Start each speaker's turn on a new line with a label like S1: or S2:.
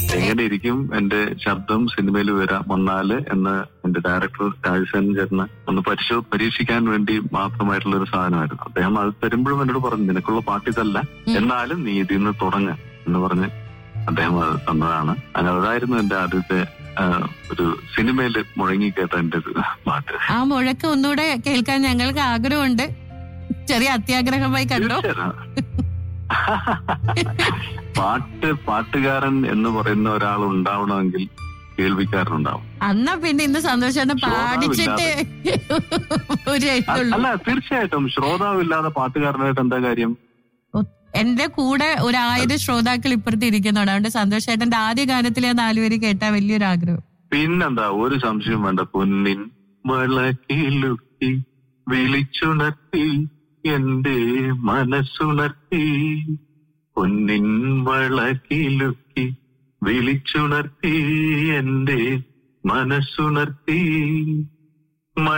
S1: എങ്ങനെ ഇരിക്കും എന്റെ ശബ്ദം സിനിമയിൽ വരാം വന്നാല് എന്ന് എന്റെ ഡയറക്ടർ രാജസേൻ ചേട്ടന് ഒന്ന് പരിശോ പരീക്ഷിക്കാൻ വേണ്ടി മാത്രമായിട്ടുള്ള ഒരു സാധനമായിരുന്നു അദ്ദേഹം അത് തരുമ്പോഴും എന്നോട് പറഞ്ഞു നിനക്കുള്ള പാട്ട് ഇതല്ല
S2: ഉം.
S1: എന്നാലും നീ ഇതിൽ നിന്ന് തുടങ്ങ എന്ന് പറഞ്ഞ് അദ്ദേഹം അത് തന്നതാണ് അങ്ങനെ അതായിരുന്നു എന്റെ ആദ്യത്തെ ആ, ഒരു സിനിമയിൽ മുഴങ്ങി കേട്ട എന്റെ ഒരു പാട്ട്
S2: ആ മുഴക്കം ഒന്നുകൂടെ കേൾക്കാൻ ഞങ്ങൾക്ക് ആഗ്രഹമുണ്ട് ചെറിയ അത്യാഗ്രഹമായി കണ്ടോ
S1: തീർച്ചയായും. പാട്ട് പാട്ടുകാരൻ എന്ന് പറയുന്ന ഒരാൾ ഉണ്ടാവണമെങ്കിൽ കേൾവിക്കാരനുണ്ടാവും
S2: അന്നാ പിന്നെ ഇന്ന് സന്തോഷം പാടിച്ചിട്ട് ഒരു
S1: അ-
S2: എഴുത്തുള്ളൂ
S1: അല്ല തീർച്ചയായിട്ടും ശ്രോതാവില്ലാതെ പാട്ടുകാരനായിട്ട് എന്താ കാര്യം
S2: എന്റെ കൂടെ ഒരു ആയിരം ശ്രോതാക്കൾ ഇപ്പുറത്ത് ഇരിക്കുന്നുണ്ട് അതുകൊണ്ട് സന്തോഷ് ചേട്ടന്റെ ആദ്യ ഗാനത്തിലെ ആ നാലുപേര് കേട്ടാ വലിയൊരു ആഗ്രഹം
S1: പിന്നെന്താ ഒരു സംശയം വേണ്ട പൊന്നിൻ വളക്കിലുക്കി വിളിച്ചുണർത്തി എന്റെ മനസ്സുണർത്തി പൊന്നിൻ വളക്കിലുക്കി വിളിച്ചുണർത്തി എന്റെ മനസ്സുണർത്തി